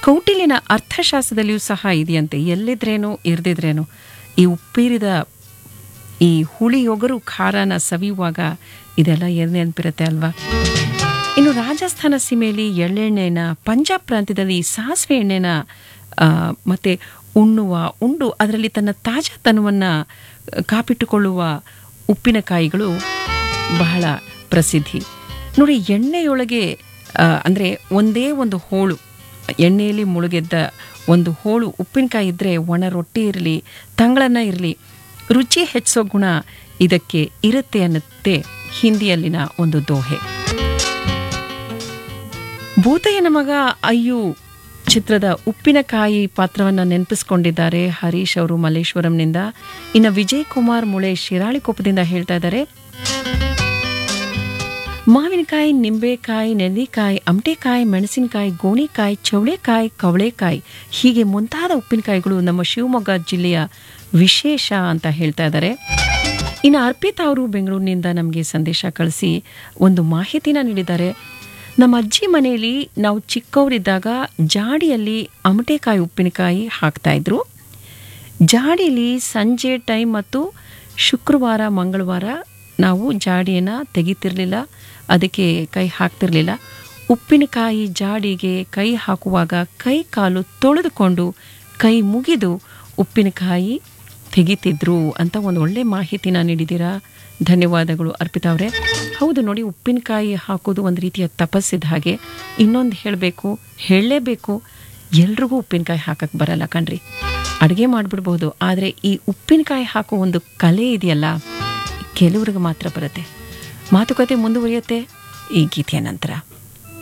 ಕೌಟಿಲ್ಯನ ಅರ್ಥಶಾಸ್ತ್ರದಲ್ಲಿಯೂ ಸಹ ಇದೆಯಂತೆ ಎಲ್ಲಿದ್ರೇನೋ ಇರ್ದಿದ್ರೇನೋ ಈ ಉಪ್ಪೀರಿದ ಈ ಹುಳಿಯೊಗರು ಖಾರನ ಸವಿಯುವಾಗ ಇದೆಲ್ಲ ಏನು ನೆನಪಿರುತ್ತೆ ಅಲ್ವಾ ಇನ್ನು ರಾಜಸ್ಥಾನ ಸೀಮೆಯಲ್ಲಿ ಎಳ್ಳೆಣ್ಣೆನ ಪಂಜಾಬ್ ಪ್ರಾಂತ್ಯದಲ್ಲಿ ಸಾಸಿವೆ ಎಣ್ಣೆನ ಆ, ಮತ್ತೆ ಉಣ್ಣುವ ಉಂಡು ಅದರಲ್ಲಿ ತನ್ನ ತಾಜಾತನವನ್ನು ಕಾಪಿಟ್ಟುಕೊಳ್ಳುವ ಉಪ್ಪಿನಕಾಯಿಗಳು ಬಹಳ ಪ್ರಸಿದ್ಧಿ ನೋಡಿ ಎಣ್ಣೆಯೊಳಗೆ ಆ, ಅಂದ್ರೆ ಒಂದೇ ಒಂದು ಹೋಳು ಎಣ್ಣೆಯಲ್ಲಿ ಮುಳುಗೆದ್ದ ಒಂದು ಹೋಳು ಉಪ್ಪಿನಕಾಯಿ ಇದ್ದರೆ ಒಣ ರೊಟ್ಟಿ ಇರಲಿ ತಂಗಳನ್ನ ಇರಲಿ ರುಚಿ ಹೆಚ್ಚಿಸೋ ಗುಣ ಇದಕ್ಕೆ ಇರುತ್ತೆ ಅನ್ನತ್ತೆ ಹಿಂದಿಯಲ್ಲಿನ ಒಂದು ದೋಹೆ ಭೂತಯ್ಯನ ಮಗ ಅಯ್ಯು ಚಿತ್ರದ ಉಪ್ಪಿನಕಾಯಿ ಪಾತ್ರವನ್ನು ನೆನಪಿಸ್ಕೊಂಡಿದ್ದಾರೆ ಹರೀಶ್ ಅವರು ಮಲ್ಲೇಶ್ವರಂನಿಂದ ಇನ್ನು ವಿಜಯ್ ಕುಮಾರ್ ಮುಳೆ ಶಿರಾಳಿಕೊಪ್ಪದಿಂದ ಹೇಳ್ತಾ ಇದ್ದಾರೆ ಮಾವಿನಕಾಯಿ ನಿಂಬೆಕಾಯಿ ನೆಲ್ಲಿಕಾಯಿ ಅಮಟೆಕಾಯಿ ಮೆಣಸಿನಕಾಯಿ ಗೋಣಿಕಾಯಿ ಚೌಳೆಕಾಯಿ ಕವಳೆಕಾಯಿ ಹೀಗೆ ಮುಂತಾದ ಉಪ್ಪಿನಕಾಯಿಗಳು ನಮ್ಮ ಶಿವಮೊಗ್ಗ ಜಿಲ್ಲೆಯ ವಿಶೇಷ ಅಂತ ಹೇಳ್ತಾ ಇದ್ದಾರೆ ಇನ್ನು ಅರ್ಪಿತಾ ಅವರು ಬೆಂಗಳೂರಿನಿಂದ ನಮಗೆ ಸಂದೇಶ ಕಳಿಸಿ ಒಂದು ಮಾಹಿತಿನ ನೀಡಿದ್ದಾರೆ ನಮ್ಮ ಅಜ್ಜಿ ಮನೆಯಲ್ಲಿ ನಾವು ಚಿಕ್ಕವರಿದ್ದಾಗ ಜಾಡಿಯಲ್ಲಿ ಅಮಟೆಕಾಯಿ ಉಪ್ಪಿನಕಾಯಿ ಹಾಕ್ತಾ ಇದ್ರು ಜಾಡಿಲಿ ಸಂಜೆ ಟೈಮ್ ಮತ್ತು ಶುಕ್ರವಾರ ಮಂಗಳವಾರ ನಾವು ಜಾಡಿಯನ್ನು ತೆಗಿತಿರ್ಲಿಲ್ಲ ಅದಕ್ಕೆ ಕೈ ಹಾಕ್ತಿರ್ಲಿಲ್ಲ ಉಪ್ಪಿನಕಾಯಿ ಜಾಡಿಗೆ ಕೈ ಹಾಕುವಾಗ ಕೈ ಕಾಲು ತೊಳೆದುಕೊಂಡು ಕೈ ಮುಗಿದು ಉಪ್ಪಿನಕಾಯಿ ತೆಗಿತಿದ್ರು ಅಂತ ಒಂದು ಒಳ್ಳೆ ಮಾಹಿತಿನ ನೀಡಿದ್ದೀರಾ ಧನ್ಯವಾದಗಳು ಅರ್ಪಿತಾ ಅವರೇ ಹೌದು ನೋಡಿ ಉಪ್ಪಿನಕಾಯಿ ಹಾಕೋದು ಒಂದು ರೀತಿಯ ತಪಸ್ಸಿದ ಹಾಗೆ ಇನ್ನೊಂದು ಹೇಳಬೇಕು ಹೇಳಲೇಬೇಕು ಎಲ್ರಿಗೂ ಉಪ್ಪಿನಕಾಯಿ ಹಾಕಕ್ಕೆ ಬರಲ್ಲ ಕಣ್ರಿ ಅಡುಗೆ ಮಾಡಿಬಿಡ್ಬೋದು ಆದರೆ ಈ ಉಪ್ಪಿನಕಾಯಿ ಹಾಕೋ ಒಂದು ಕಲೆ ಇದೆಯಲ್ಲ ಕೆಲವ್ರಿಗೆ ಮಾತ್ರ ಬರುತ್ತೆ ಮಾತುಕತೆ ಮುಂದುವರಿಯುತ್ತೆ ಈ ಗೀತೆಯ ನಂತರ